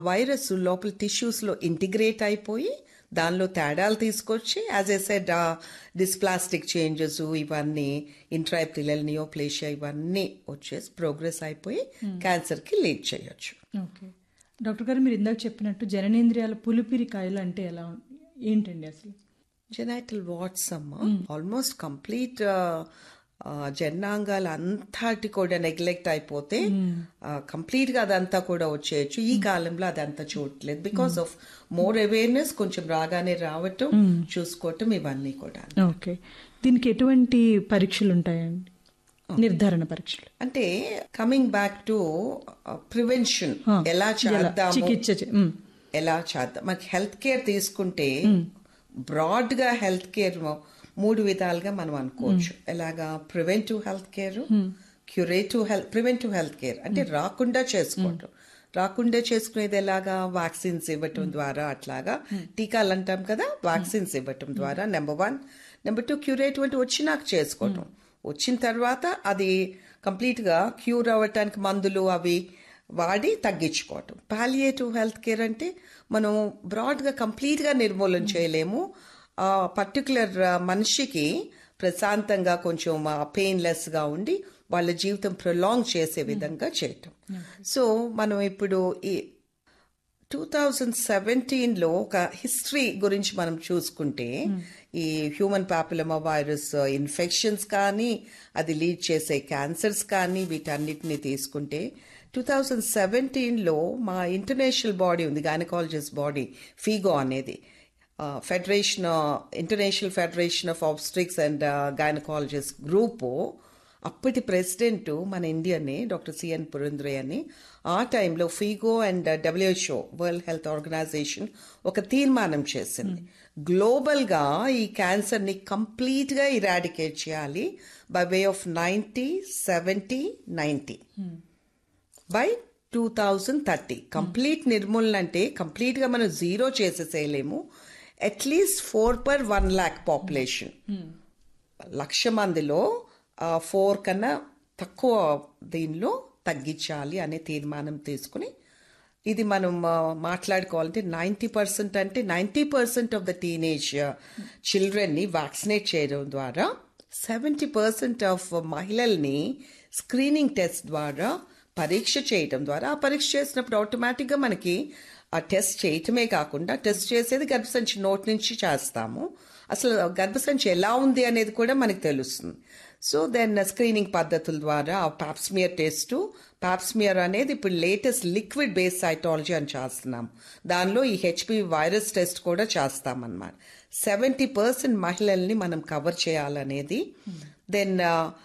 Virus లోపల tissues లో integrate అయిపోయి దానిలో తేడాలు తీసుకొచ్చి as a said dysplastic changes ఇవన్నీ ఇంట్రాప్రిలల్ నియోప్లేషియా ఇవన్నీ వచ్చేసి ప్రోగ్రెస్ అయిపోయి క్యాన్సర్ కి లీడ్ చేయొచ్చు ఓకే డాక్టర్ గారు మీరు ఇందాక చెప్పినట్టు జననేంద్రియాల పులిపిరి కాయలు అంటే ఎలా ఉం- ఏంటండి అసలు జెనైటల్ వాట్స్ అమ్మ ఆల్మోస్ట్ కంప్లీట్ జనాంగాలు అంతటి కూడా నెగ్లెక్ట్ అయిపోతే కంప్లీట్ గా అదంతా కూడా వచ్చేయచ్చు ఈ కాలంలో అదంతా చూడట్లేదు బికాస్ ఆఫ్ మోర్ అవేర్నెస్ కొంచెం రాగానే రావటం చూసుకోవటం ఇవన్నీ కూడా ఓకే దీనికి ఎటువంటి పరీక్షలు ఉంటాయండి నిర్ధారణ పరీక్షలు అంటే కమింగ్ బ్యాక్ టు ప్రివెన్షన్ ఎలా చేద్దాము చికిత్స చే- మ్. ఎలా చేద్దాం మనకి హెల్త్ కేర్ తీసుకుంటే బ్రాడ్ గా హెల్త్ కేర్ మూడు విధాలుగా మనం అనుకోవచ్చు ఎలాగా preventive health care curative health preventive health care అంటే రాకుండా చేసుకోవటం రాకుండా చేసుకునేది ఎలాగా వ్యాక్సిన్స్ ఇవ్వటం ద్వారా అట్లాగా టీకాలు అంటాం కదా వ్యాక్సిన్స్ ఇవ్వటం ద్వారా number one number two curative అంటే వచ్చినాక చేసుకోవటం వచ్చిన తర్వాత అది కంప్లీట్ గా క్యూర్ అవ్వటానికి మందులు అవి వాడి తగ్గించుకోవటం పాలియేటివ్ హెల్త్ కేర్ అంటే మనం బ్రాడ్గా కంప్లీట్గా నిర్మూలన చేయలేము ఆ పర్టికులర్ మనిషికి ప్రశాంతంగా కొంచెం పెయిన్లెస్గా ఉండి వాళ్ళ జీవితం ప్రొలాంగ్ చేసే విధంగా చేయటం సో మనం ఇప్పుడు ఈ టూ థౌజండ్ సెవెంటీన్లో ఒక హిస్టరీ గురించి మనం చూసుకుంటే ఈ హ్యూమన్ పాపులమా వైరస్ ఇన్ఫెక్షన్స్ కానీ అది లీడ్ చేసే క్యాన్సర్స్ కానీ వీటన్నిటిని తీసుకుంటే టూ థౌజండ్ సెవెంటీన్లో మా ఇంటర్నేషనల్ బాడీ ఉంది గైనకాలజిస్ట్ బాడీ ఫీగో అనేది federation international federation of obstetrics and gynaecologist group అప్పటి ప్రెసిడెంట్ మన ఇండియనే డాక్టర్ సిఎన్ పురంద్రే అని ఆ టైంలో FIGO and WHO world health organisation ఒక తీర్మానం చేసింది గ్లోబల్ గా ఈ క్యాన్సర్ ని కంప్లీట్ గా ఇరాడికేట్ చేయాలి by way of ninety seventy ninety by two thousand thirty complete నిర్మూలన అంటే కంప్లీట్ గా మనం జీరో చేసేసేయలేము at least four per one lakh population లక్ష మందిలో ఫోర్ కన్నా తక్కువ దీనిలో తగ్గించాలి అనే తీర్మానం తీసుకుని ఇది మనం ఆ, మాట్లాడుకోవాలంటే నైంటీ పర్సెంట్ అంటే ninety percent of the teenage చిల్డ్రన్ని వ్యాక్సినేట్ చేయడం ద్వారా సెవెంటీ పర్సెంట్ ఆఫ్ మహిళల్ని స్క్రీనింగ్ టెస్ట్ ద్వారా పరీక్ష చేయడం ద్వారా ఆ పరీక్ష చేసినప్పుడు ఆటోమేటిక్గా మనకి ఆ టెస్ట్ చేయటమే కాకుండా టెస్ట్ చేసేది గర్భసంచి నోటి నుంచి చేస్తాము అసలు గర్భసంచి ఎలా ఉంది అనేది కూడా మనకి తెలుస్తుంది సో దెన్ స్క్రీనింగ్ పద్ధతుల ద్వారా పాప్స్మియర్ టెస్ట్ పాప్స్మియర్ అనేది ఇప్పుడు లేటెస్ట్ లిక్విడ్ బేస్ సైటాలజీ అని చేస్తున్నాం దానిలో ఈ హెచ్పివి వైరస్ టెస్ట్ కూడా చేస్తామన్నమాట సెవెంటీ పర్సెంట్ మహిళల్ని మనం కవర్ చేయాలనేది then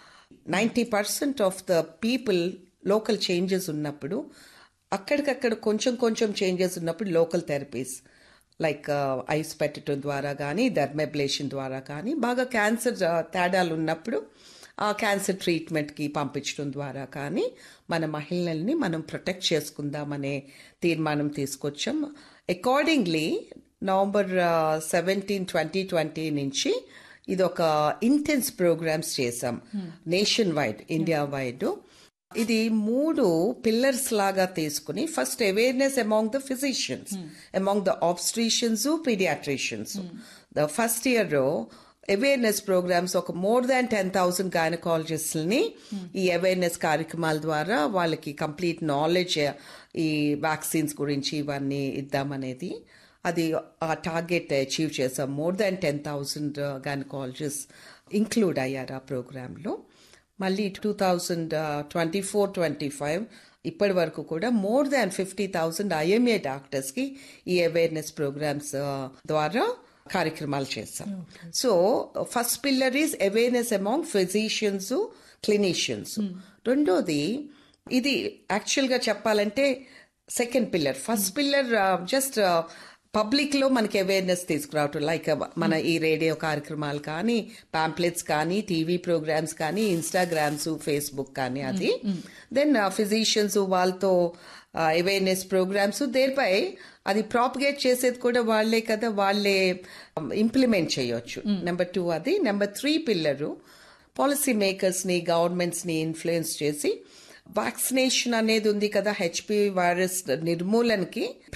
ninety percent of the people local changes ఉన్నప్పుడు అక్కడికక్కడ కొంచెం కొంచెం చేంజెస్ ఉన్నప్పుడు లోకల్ థెరపీస్ లైక్ ఐస్ పెట్టడం ద్వారా కానీ ధర్మెబ్లేషన్ ద్వారా కానీ బాగా క్యాన్సర్ తేడాలు ఉన్నప్పుడు ఆ క్యాన్సర్ ట్రీట్మెంట్కి పంపించడం ద్వారా కానీ మన మహిళల్ని మనం ప్రొటెక్ట్ చేసుకుందామనే తీర్మానం తీసుకొచ్చాం accordingly November seventeen twenty twenty నుంచి ఇది ఒక ఇంటెన్స్ ప్రోగ్రామ్స్ చేసాం నేషన్ వైడ్ ఇండియా వైడ్ ఇది మూడు పిల్లర్స్ లాగా తీసుకుని first awareness among the physicians among the obstetricians paediatricians the first year awareness programmes ఒక మోర్ దాన్ టెన్ థౌసండ్ గైనకాలజిస్ట్ని ఈ అవేర్నెస్ కార్యక్రమాల ద్వారా వాళ్ళకి కంప్లీట్ నాలెడ్జ్ ఈ వ్యాక్సిన్స్ గురించి ఇవన్నీ ఇద్దామనేది అది ఆ టార్గెట్ అచీవ్ చేసాం more than ten thousand gynaecologist include అయ్యారు ఆ ప్రోగ్రాంలో మళ్ళీ two thousand twenty four twenty five ఇప్పటి వరకు కూడా more than fifty thousand IMA డాక్టర్స్కి ఈ అవేర్నెస్ ప్రోగ్రామ్స్ ద్వారా కార్యక్రమాలు చేస్తాం so first pillar is awareness among physicians clinicians రెండోది ఇది యాక్చువల్గా చెప్పాలంటే second pillar first pillar just public లో మనకి అవేర్నెస్ తీసుకురావటం లైక్ మన ఈ రేడియో కార్యక్రమాలు కానీ పాంప్లెట్స్ కానీ టీవీ ప్రోగ్రామ్స్ కానీ ఇన్స్టాగ్రామ్స్ ఫేస్బుక్ కానీ అది దెన్ ఫిజిషియన్స్ వాళ్ళతో అవేర్నెస్ ప్రోగ్రామ్స్ దేనిపై అది ప్రాపగేట్ చేసేది కూడా వాళ్లే కదా వాళ్లే ఇంప్లిమెంట్ చేయొచ్చు నెంబర్ టూ అది number three pillar policy makers ని గవర్నమెంట్స్ ని ఇన్ఫ్లుయెన్స్ చేసి వ్యాక్సినేషన్ అనేది ఉంది కదా హెచ్పి వైరస్ నిర్మూలనకి